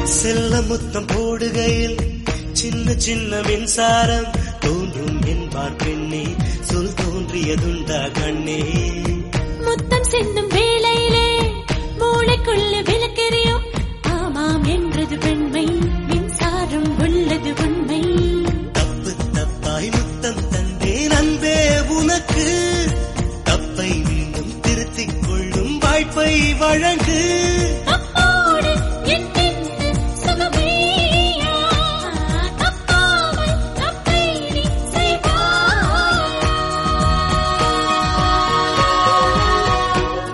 செல்ல முத்தம் போடுகையில் சின்ன சின்ன மின்சாரம் தோன்றும் என்பார் பெண்ணே சொல் தோன்றியதுண்டா கண்ணே முத்தம் சிந்தும் வேளையிலே மூளைக்குள்ள விளக்கெறியும் ஆமாம் என்றது பெண்மை மின்சாரம் உள்ளது உண்மை தப்பு தப்பாய் முத்தம் தந்தேன் அன்பே உனக்கு தப்பை மீண்டும் திருத்திக் கொள்ளும் வாய்ப்பை வழங்கு தப்போடு என்னென்ன சுகமையா தப்பாமல் தப்பை நீ செய்வாய்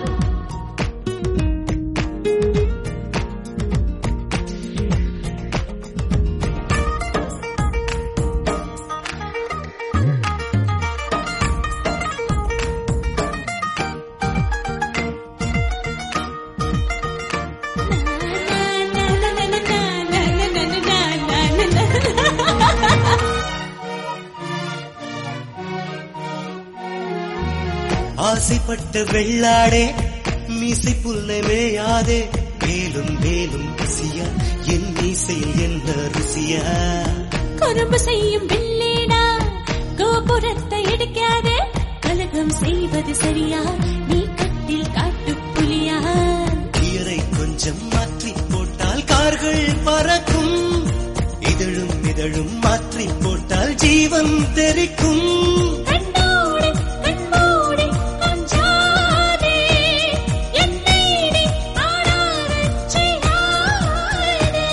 ஆசைப்பட்ட வெள்ளாடே மீசை புல்லை மேயாதே மேலும் மேலும் ருசியா என் மீசையில் என்ன ருசியா குறும்பு செய்யும் பில்லேடா கோபுரத்தை இடிக்காதே கலகம் செய்வது சரியா நீ கட்டில் காட்டு புலியா கியரை கொஞ்சம் மாற்றி போட்டால் கார்கள் பறக்கும் இதழும் இதழும் மாற்றி போட்டால் ஜீவன் தெரிக்கும் கண்ணோடு கண்மூடி கொஞ்சாதே என்னை நீ ஆடாதச் செய்யாதே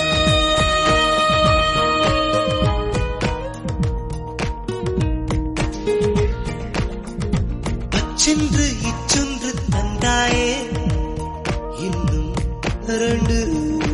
அச்சென்று இச்சொன்று தந்தாயே இன்னும் ரெண்டு